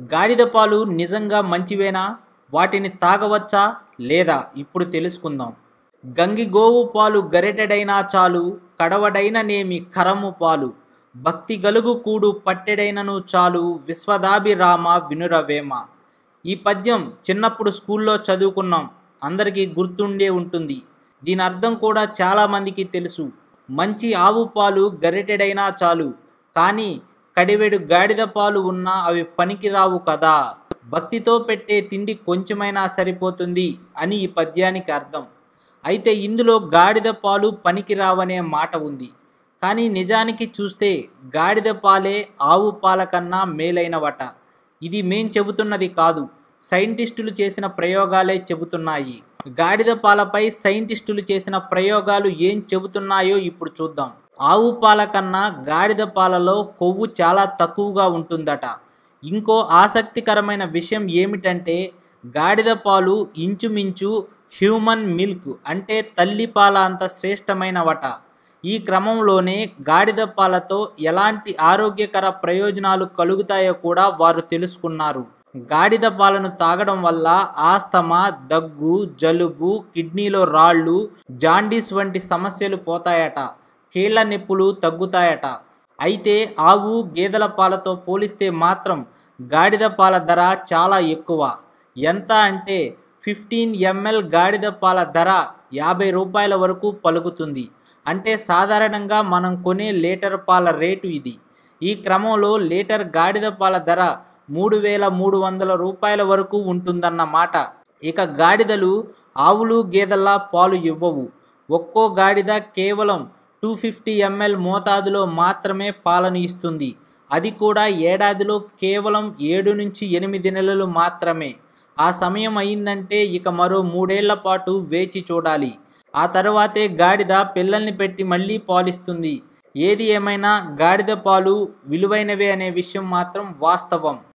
గాడిద పాలు నిజంగా మంచివేనా వాటిని తాగవచ్చా లేదా ఇప్పుడు తెలుసుకుందాం గంగిగోవు పాలు గరిటెడైనా చాలు కడవడైన నేమి కరము పాలు భక్తి గలుగు కూడు పట్టెడైనను చాలు విశ్వదాభిరామ వినురవేమ ఈ పద్యం చిన్నప్పుడు స్కూల్లో చదువుకున్నాం అందరికీ గుర్తుండే ఉంటుంది దీని అర్థం కూడా చాలామందికి తెలుసు మంచి ఆవు పాలు గరిటెడైనా చాలు కానీ కడివెడు గాడిద పాలు ఉన్నా అవి పనికిరావు కదా భక్తితో పెట్టే తిండి కొంచెమైనా సరిపోతుంది అని ఈ పద్యానికి అర్థం అయితే ఇందులో గాడిద పాలు పనికిరావనే మాట ఉంది కానీ నిజానికి చూస్తే గాడిద పాలే ఆవు పాల కన్నా మేలైనవట ఇది మేం చెబుతున్నది కాదు సైంటిస్టులు చేసిన ప్రయోగాలే చెబుతున్నాయి గాడిద పాలపై సైంటిస్టులు చేసిన ప్రయోగాలు ఏం చెబుతున్నాయో ఇప్పుడు చూద్దాం ఆవు పాల కన్నా గాడిద పాలలో కొవ్వు చాలా తక్కువగా ఉంటుందట ఇంకో ఆసక్తికరమైన విషయం ఏమిటంటే గాడిద పాలు ఇంచుమించు హ్యూమన్ మిల్క్ అంటే తల్లి పాల అంత శ్రేష్టమైనవట ఈ క్రమంలోనే గాడిద పాలతో ఎలాంటి ఆరోగ్యకర ప్రయోజనాలు కలుగుతాయో కూడా వారు తెలుసుకున్నారు గాడిద పాలను తాగడం వల్ల ఆస్తమా దగ్గు జలుబు కిడ్నీలో రాళ్ళు జాండీస్ వంటి సమస్యలు పోతాయట కీళ్ల నొప్పులు తగ్గుతాయట అయితే ఆవు గేదెల పాలతో పోలిస్తే మాత్రం గాడిద పాల ధర చాలా ఎక్కువ ఎంత అంటే ఫిఫ్టీన్ ఎంఎల్ గాడిద పాల ధర యాభై రూపాయల వరకు పలుకుతుంది అంటే సాధారణంగా మనం కొనే లీటర్ పాల రేటు ఇది ఈ క్రమంలో లీటర్ గాడిద పాల ధర మూడు వేల మూడు వందల రూపాయల వరకు ఉంటుందన్నమాట ఇక గాడిదలు ఆవులు గేదెల్లా పాలు ఇవ్వవు ఒక్కో గాడిద కేవలం టూ ఫిఫ్టీ ఎంఎల్ మోతాదులో మాత్రమే పాలను ఇస్తుంది అది కూడా ఏడాదిలో కేవలం ఏడు నుంచి ఎనిమిది నెలలు మాత్రమే ఆ సమయం అయిందంటే ఇక మరో మూడేళ్ల పాటు వేచి చూడాలి ఆ తర్వాతే గాడిద పిల్లల్ని పెట్టి మళ్ళీ పాలిస్తుంది ఏది ఏమైనా గాడిద పాలు విలువైనవే అనే విషయం మాత్రం వాస్తవం